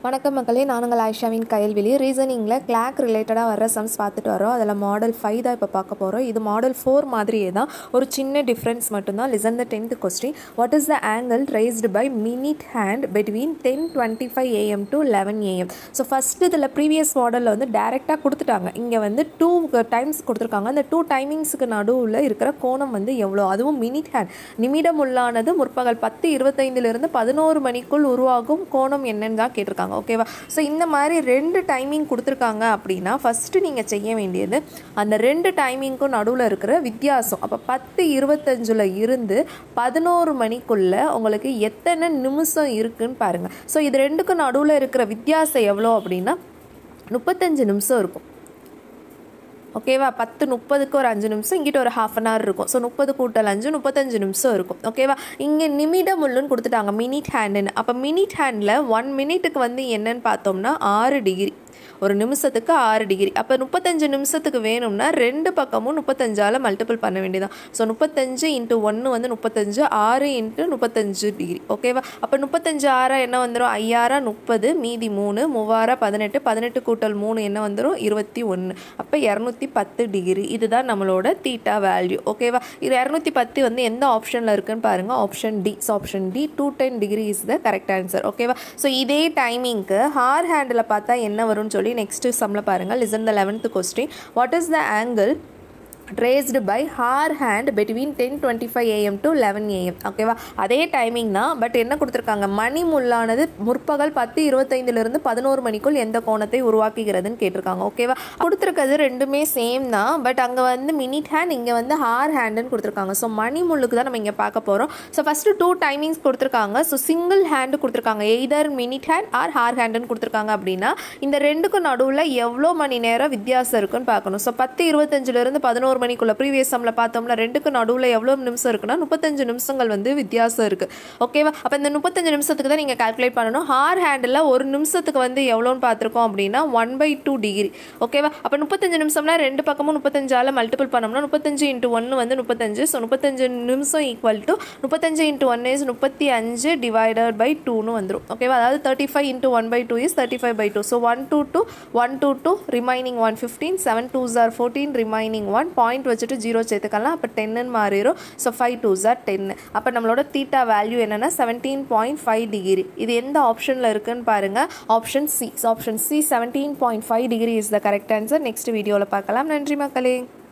வணக்கம் மக்களே நான் உங்கள் ஆயிஷாவின் கையல்வெளி ரீசனிங்கில் கிளாக் ரிலேட்டடாக வர சம்ஸ் பார்த்துட்டு வரோம் அதில் மாடல் ஃபைவ் தான் இப்போ பார்க்க போகிறோம் இது மாடல் ஃபோர் மாதிரியே தான் ஒரு சின்ன டிஃப்ரென்ஸ் மட்டும்தான் listen the tenth question what is the angle raised by minute hand between ten twenty five AM to eleven AM so first இதில் ப்ரீவியஸ் மாடலில் வந்து டேரெக்டாக கொடுத்துட்டாங்க இங்கே வந்து டூ டைம்ஸ் கொடுத்துருக்காங்க அந்த டூ டைமிங்ஸுக்கு நடுவில் இருக்கிற கோணம் வந்து எவ்வளோ அதுவும் மினிட் ஹேண்ட் நிமிடம் உள்ளானது முற்பகல் பத்து இருபத்தைந்திலிருந்து பதினோரு மணிக்குள் உருவாகும் கோணம் என்னன்னு தான் கேட்டிருக்காங்க ஓகேவா ஸோ இந்த மாதிரி ரெண்டு டைமிங் கொடுத்துருக்காங்க அப்படின்னா ஃபஸ்ட்டு நீங்கள் செய்ய வேண்டியது அந்த ரெண்டு டைமிங்க்கும் நடுவில் இருக்கிற வித்தியாசம் அப்போ பத்து இருபத்தஞ்சில் இருந்து பதினோரு மணிக்குள்ளே உங்களுக்கு எத்தனை நிமிஷம் இருக்குன்னு பாருங்கள் ஸோ இது ரெண்டுக்கும் நடுவில் இருக்கிற வித்தியாசம் எவ்வளோ அப்படின்னா முப்பத்தஞ்சு நிமிஷம் இருக்கும் ஓகேவா பத்து முப்பதுக்கு ஒரு அஞ்சு நிமிஷம் இங்கிட்ட ஒரு ஹாஃப் அன் ஹவர் இருக்கும் ஸோ முப்பது கூட்டல் அஞ்சு முப்பத்தஞ்சு நிமிஷம் இருக்கும் ஓகேவா இங்கே நிமிடம் உள்ளுன்னு கொடுத்துட்டாங்க மினிட் ஹேண்டுன்னு அப்போ மினிட் ஹேண்டில் ஒன் மினிட்டுக்கு வந்து என்னன்னு பார்த்தோம்னா ஆறு டிகிரி ஒரு நிமிஷத்துக்கு ஆறு டிகிரி அப்போ முப்பத்தஞ்சு நிமிஷத்துக்கு வேணும்னா ரெண்டு பக்கமும் முப்பத்தஞ்சால் மல்டிபிள் பண்ண வேண்டியதான் ஸோ முப்பத்தஞ்சு இன்ட்டு ஒன்று வந்து முப்பத்தஞ்சு ஆறு இன்ட்டு முப்பத்தஞ்சு டிகிரி ஓகேவா அப்போ முப்பத்தஞ்சு ஆறா என்ன வந்துடும் ஐயாயிரம் முப்பது மீதி மூணு மூவாயிரம் பதினெட்டு பதினெட்டு கூட்டல் மூணு என்ன வந்துடும் இருபத்தி ஒன்று அப்போ இரநூத்தி பத்து டிகிரி இதுதான் நம்மளோட தீட்டா வேல்யூ ஓகேவா இது இரநூத்தி பத்து வந்து எந்த ஆப்ஷனில் இருக்குன்னு பாருங்கள் option D so option D two ten degree is the correct answer ஓகேவா ஸோ இதே டைமிங்க்கு ஹார் ஹேண்டில் பார்த்தா என்ன வரும்னு சொல்லி நெக்ஸ்ட்டு சம்மில் பாருங்கள் listen the eleventh question what is the angle raised by hour hand between ten twenty five AM to eleven AM ஓகேவா அதே டைமிங் தான் பட் என்ன கொடுத்துருக்காங்க மணி முள்ளானது முற்பகல் பத்து இருபத்தைந்துலேருந்து பதினோரு மணிக்குள் எந்த கோணத்தை உருவாக்குகிறதுன்னு கேட்டிருக்காங்க ஓகேவா கொடுத்துருக்கிறது ரெண்டுமே சேம் தான் பட் அங்கே வந்து மினிட் ஹேண்ட் இங்கே வந்து ஹார் ஹேண்டுன்னு கொடுத்துருக்காங்க ஸோ மணி முள்ளுக்கு தான் நம்ம இங்கே பார்க்க போகிறோம் ஸோ ஃபஸ்ட்டு டூ டைமிங்ஸ் கொடுத்துருக்காங்க ஸோ சிங்கிள் ஹேண்டு கொடுத்துருக்காங்க either minute hand or hour ஹேண்டுன்னு கொடுத்துருக்காங்க அப்படின்னா இந்த ரெண்டுக்கும் நடுவில் எவ்வளோ மணி நேரம் வித்தியாசம் இருக்குன்னு பார்க்கணும் ஸோ பத்து இருபத்தஞ்சிலேருந்து பதினோரு பதினோரு மணிக்குள்ள ப்ரீவியஸ் சம்மில் பார்த்தோம்னா ரெண்டுக்கு நடுவில் எவ்வளோ நிமிஷம் இருக்குன்னா முப்பத்தஞ்சு நிமிஷங்கள் வந்து வித்தியாசம் இருக்குது ஓகேவா அப்போ இந்த முப்பத்தஞ்சு நிமிஷத்துக்கு தான் நீங்கள் கால்குலேட் பண்ணணும் ஹார் ஹேண்டில் ஒரு நிமிஷத்துக்கு வந்து எவ்வளோன்னு பார்த்துருக்கோம் அப்படின்னா ஒன் பை டூ டிகிரி ஓகேவா அப்போ முப்பத்தஞ்சு நிமிஷம்னா ரெண்டு பக்கமும் முப்பத்தஞ்சால் மல்டிபிள் பண்ணோம்னா முப்பத்தஞ்சு இன்ட்டு ஒன்று வந்து முப்பத்தஞ்சு ஸோ முப்பத்தஞ்சு நிமிஷம் ஈக்குவல் டு முப்பத்தஞ்சு இன்ட்டு ஒன் இஸ் முப்பத்தி அஞ்சு டிவைடட் பை டூன்னு வந்துடும் ஓகேவா அதாவது thirty five into one by two is thirty five by two so one two two one two two remaining one fifteen seven two are fourteen remaining one point வச்சுட்டு zero சேர்த்துக்கலாம் அப்போ டென்னு மாறிடும் so five two are டென்னு அப்போ நம்மளோட theta value என்னென்னா seventeen point five degree இது எந்த ஆப்ஷனில் இருக்குன்னு பாருங்கள் option C option C seventeen point five degree is the correct answer next வீடியோவில் பார்க்கலாம் நன்றி மக்களே